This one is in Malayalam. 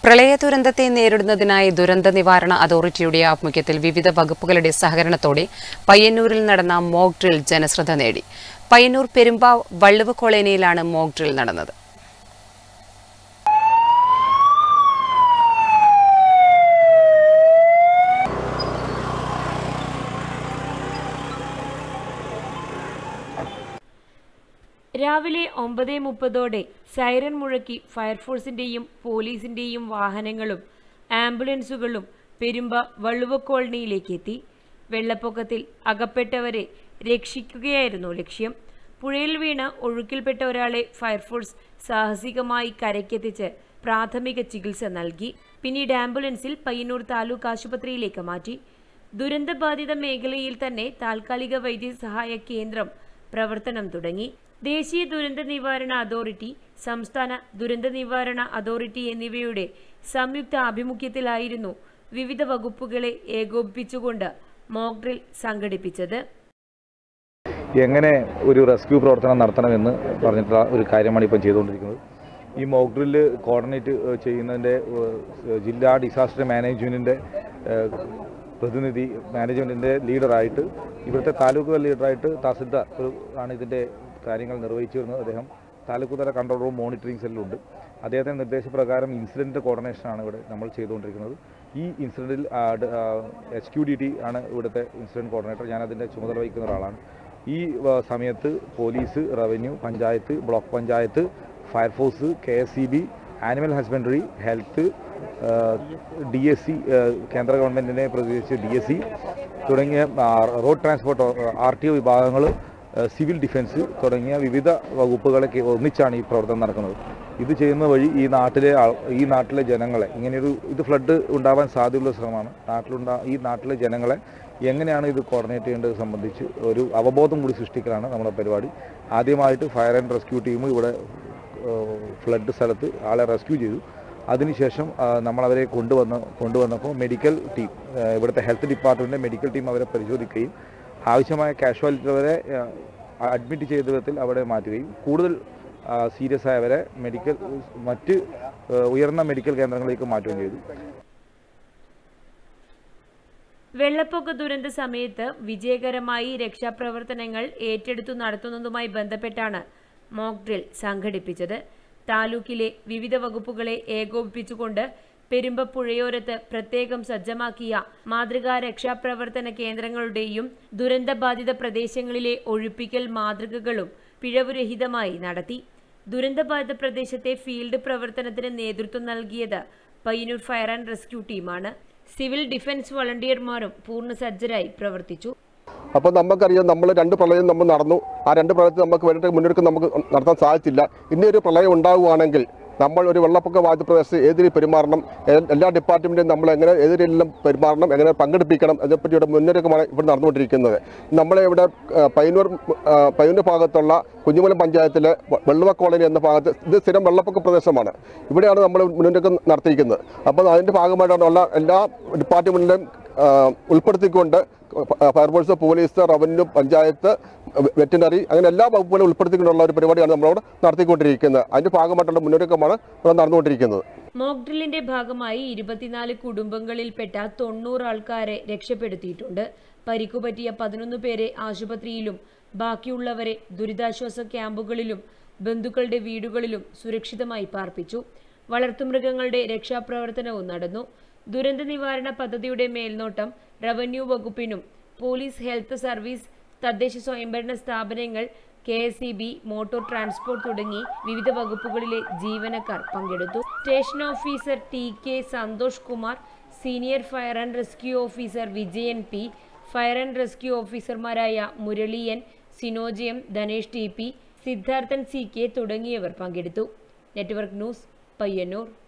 പ്രളയ ദുരന്തത്തെ നേരിടുന്നതിനായി ദുരന്ത നിവാരണ അതോറിറ്റിയുടെ ആഭിമുഖ്യത്തിൽ വിവിധ വകുപ്പുകളുടെ സഹകരണത്തോടെ പയ്യന്നൂരിൽ നടന്ന മോക്ക് ഡ്രിൽ ജനശ്രദ്ധ നേടി പയ്യന്നൂർ പെരുമ്പ വള്ളുവ കോളനിയിലാണ് മോക്ക് ഡ്രിൽ നടന്നത് രാവിലെ ഒമ്പത് മുപ്പതോടെ സൈറൻ മുഴക്കി ഫയർഫോഴ്സിന്റെയും പോലീസിന്റെയും വാഹനങ്ങളും ആംബുലൻസുകളും പെരുമ്പ വള്ളുവ കോളനിയിലേക്ക് എത്തി വെള്ളപ്പൊക്കത്തിൽ അകപ്പെട്ടവരെ രക്ഷിക്കുകയായിരുന്നു ലക്ഷ്യം പുഴയിൽ വീണ് ഒഴുക്കിൽപ്പെട്ട ഒരാളെ ഫയർഫോഴ്സ് സാഹസികമായി കരയ്ക്കെത്തിച്ച് പ്രാഥമിക ചികിത്സ നൽകി പിന്നീട് ആംബുലൻസിൽ പയ്യന്നൂർ താലൂക്ക് ആശുപത്രിയിലേക്ക് മാറ്റി ദുരന്തബാധിത മേഖലയിൽ തന്നെ താൽക്കാലിക വൈദ്യസഹായ കേന്ദ്രം പ്രവർത്തനം തുടങ്ങി ദേശീയ ദുരന്ത നിവാരണ അതോറിറ്റി സംസ്ഥാന ദുരന്ത നിവാരണ അതോറിറ്റി എന്നിവയുടെ സംയുക്ത ആഭിമുഖ്യത്തിലായിരുന്നു വിവിധ വകുപ്പുകളെ ഏകോപിപ്പിച്ചുകൊണ്ട് മോക്ക് ഡ്രിൽ സംഘടിപ്പിച്ചത് എങ്ങനെ ഒരു റെസ്ക്യൂ പ്രവർത്തനം നടത്തണമെന്ന് പറഞ്ഞിട്ടുള്ള ഒരു കാര്യമാണ് ഇപ്പം ചെയ്തുകൊണ്ടിരിക്കുന്നത് ഈ മോക്ക് ഡ്രില്ല് കോർഡിനേറ്റ് ഏഹ്, ചെയ്യുന്നതിൻ്റെ ഏഹ്, ജില്ലാ ഡിസാസ്റ്റർ മാനേജ്മെൻറ്റിൻ്റെ പ്രതിനിധി മാനേജ്മെൻറ്റിൻ്റെ ലീഡറായിട്ട് ഇവിടുത്തെ താലൂക്ക് ലീഡറായിട്ട് തഹസിൽദാർ ഒരു ആണ് ഇതിൻ്റെ കാര്യങ്ങൾ നിർവഹിച്ചു വരുന്നത് അദ്ദേഹം താലൂക്ക് തല കൺട്രോൾ റൂം മോണിറ്ററിംഗ് സെല്ലുണ്ട് അദ്ദേഹത്തിൻ്റെ നിർദ്ദേശപ്രകാരം ഇൻസിഡൻറ്റ് കോർഡിനേഷനാണ് ഇവിടെ നമ്മൾ ചെയ്തുകൊണ്ടിരിക്കുന്നത് ഈ ഇൻസിഡൻറ്റിൽ എച്ച് ക്യു ഡി ടി ആണ് ഇവിടുത്തെ ഇൻസിഡൻറ്റ് കോർഡിനേറ്റർ ഞാൻ അതിൻ്റെ ചുമതല വഹിക്കുന്ന ഒരാളാണ് ഈ ആ, സമയത്ത് police revenue panchayat block panchayat fire force K S C B animal husbandry health D S C കേന്ദ്ര ഗവൺമെൻറ്റിനെ പ്രതിനിധീകരിച്ച് ഡി എസ് സി തുടങ്ങിയ ആ, road transport R T O വിഭാഗങ്ങൾ സിവിൽ ഡിഫൻസ് തുടങ്ങിയ വിവിധ വകുപ്പുകളൊക്കെ ഒന്നിച്ചാണ് ഈ പ്രവർത്തനം നടക്കുന്നത് ഇത് ചെയ്യുന്ന വഴി ഈ നാട്ടിലെ ആൾ- ഈ നാട്ടിലെ ജനങ്ങളെ ഇങ്ങനെയൊരു ഇത് ഫ്ലഡ് ഉണ്ടാവാൻ സാധ്യതയുള്ള ശ്രമമാണ് നാട്ടിലുണ്ടാ ഈ നാട്ടിലെ ജനങ്ങളെ എങ്ങനെയാണ് ഇത് കോർഡിനേറ്റ് ചെയ്യേണ്ടത് സംബന്ധിച്ച് ഒരു അവബോധം കൂടി സൃഷ്ടിക്കലാണ് നമ്മുടെ പരിപാടി ആദ്യമായിട്ട് ഫയർ ആൻഡ് റെസ്ക്യൂ ടീം ഇവിടെ ഫ്ലഡ് സ്ഥലത്ത് ആളെ റെസ്ക്യൂ ചെയ്തു അതിനുശേഷം ആ, നമ്മളവരെ കൊണ്ടുവന്ന് കൊണ്ടുവന്നപ്പോൾ മെഡിക്കൽ ടീം ആ, ഇവിടുത്തെ ഹെൽത്ത് ഡിപ്പാർട്ട്മെൻറ്റിൻ്റെ മെഡിക്കൽ ടീം അവരെ പരിശോധിക്കുകയും ആവശ്യമായ കാഷ്വാലിറ്റി വരെ അഡ്മിറ്റ് ചെയ്ത വിധത്തിൽ അവിടെ മാറ്റുകയും കൂടുതൽ സീരിയസ് ആയവരെ മെഡിക്കൽ മറ്റ് ആ, ഉയർന്ന മെഡിക്കൽ കേന്ദ്രങ്ങളിലേക്ക് മാറ്റുകയും ചെയ്തു വെള്ളപ്പൊക്ക ദുരന്ത സമയത്ത് വിജയകരമായി രക്ഷാപ്രവർത്തനങ്ങൾ ഏറ്റെടുത്തു നടത്തുന്നതുമായി ബന്ധപ്പെട്ടാണ് മോക്ക് ഡ്രിൽ സംഘടിപ്പിച്ചത് താലൂക്കിലെ വിവിധ വകുപ്പുകളെ ഏകോപിപ്പിച്ചുകൊണ്ട് പെരുമ്പ പുഴയോരത്ത് പ്രത്യേകം സജ്ജമാക്കിയ മാതൃകാ രക്ഷാപ്രവർത്തന കേന്ദ്രങ്ങളുടെയും ദുരന്തബാധിത പ്രദേശങ്ങളിലെ ഒഴിപ്പിക്കൽ മാതൃകകളും പിഴവുരഹിതമായി നടത്തി ദുരന്തബാധിത പ്രദേശത്തെ ഫീൽഡ് പ്രവർത്തനത്തിന് നേതൃത്വം നൽകിയത് പയ്യന്നൂർ ഫയർ ആൻഡ് റെസ്ക്യൂ ടീമാണ് സിവിൽ ഡിഫൻസ് വളണ്ടിയർമാരും പൂർണ്ണസജ്ജരായി പ്രവർത്തിച്ചു അപ്പോൾ നമുക്കറിയാം നമ്മൾ രണ്ട് പ്രളയം നമ്മൾ നടന്നു ആ രണ്ട് പ്രളയത്തിൽ നമുക്ക് വേണ്ടിയിട്ട് മുന്നൊരുക്കം നമുക്ക് നടത്താൻ സാധിച്ചില്ല ഇനി ഒരു പ്രളയം ഉണ്ടാവുകയാണെങ്കിൽ നമ്മൾ ഒരു വെള്ളപ്പൊക്ക ബാധിത പ്രദേശത്ത് ഏതിരി പെരുമാറണം എ- എല്ലാ ഡിപ്പാർട്ട്മെൻറ്റും നമ്മൾ എങ്ങനെ ഏതിരെല്ലാം പെരുമാറണം എങ്ങനെ പങ്കെടുപ്പിക്കണം അതിനെപ്പറ്റിയുടെ മുന്നൊരുക്കമാണ് ഇവിടെ നടന്നുകൊണ്ടിരിക്കുന്നത് നമ്മളെ ഇവിടെ ആ, പയ്യന്നൂർ ആ, പയ്യന്നൂർ ഭാഗത്തുള്ള കുഞ്ഞുമലം പഞ്ചായത്തിലെ വ- വെള്ളുവ കോളനി എന്ന ഭാഗത്ത് ഇത് സ്ഥിരം വെള്ളപ്പൊക്ക പ്രദേശമാണ് ഇവിടെയാണ് നമ്മൾ മുന്നൊരുക്കം നടത്തിയിരിക്കുന്നത് അപ്പോൾ അതിൻ്റെ ഭാഗമായിട്ടാണ് ഉള്ള എല്ലാ ഡിപ്പാർട്ട്മെൻറ്റിലും ഉൾപ്പെടുത്തിക്കൊണ്ട് fire force police revenue panchayat veterinary അങ്ങനെ എല്ലാ വകുപ്പുകളും ഉൾപ്പെടുത്തിക്കൊണ്ടുള്ള ഒരു പരിപാടിയാണ് നമ്മളവിടെ നടത്തിക്കൊണ്ടിരിക്കുന്നത് അതിൻ്റെ ഭാഗമായിട്ടുള്ള മുന്നൊരുക്കമാണ് ഇവിടെ നടന്നുകൊണ്ടിരിക്കുന്നത് മോക്ക് ഡ്രില്ലിന്റെ ഭാഗമായി ഇരുപത്തിനാല് കുടുംബങ്ങളിൽപ്പെട്ട തൊണ്ണൂറ് ആൾക്കാരെ രക്ഷപ്പെടുത്തിയിട്ടുണ്ട് പരിക്കുപറ്റിയ പതിനൊന്ന് പേരെ ആശുപത്രിയിലും ബാക്കിയുള്ളവരെ ദുരിതാശ്വാസ ക്യാമ്പുകളിലും ബന്ധുക്കളുടെ വീടുകളിലും സുരക്ഷിതമായി പാർപ്പിച്ചു വളർത്തുമൃഗങ്ങളുടെ രക്ഷാപ്രവർത്തനവും നടന്നു ദുരന്ത നിവാരണ പദ്ധതിയുടെ മേൽനോട്ടം റവന്യൂ വകുപ്പിനും പോലീസ് ഹെൽത്ത് സർവീസ് തദ്ദേശ സ്വയംഭരണ സ്ഥാപനങ്ങൾ K S E B motor transport തുടങ്ങി വിവിധ വകുപ്പുകളിലെ ജീവനക്കാർ പങ്കെടുത്തു station officer T K Santhosh Kumar senior fire and rescue officer Vijayan P fire and rescue ഓഫീസർമാരായ മുരളിയൻ സിനോജയം Dhanesh T P Siddharthan C K തുടങ്ങിയവർ പങ്കെടുത്തു നെറ്റ്വർക്ക് ന്യൂസ് പയ്യന്നൂർ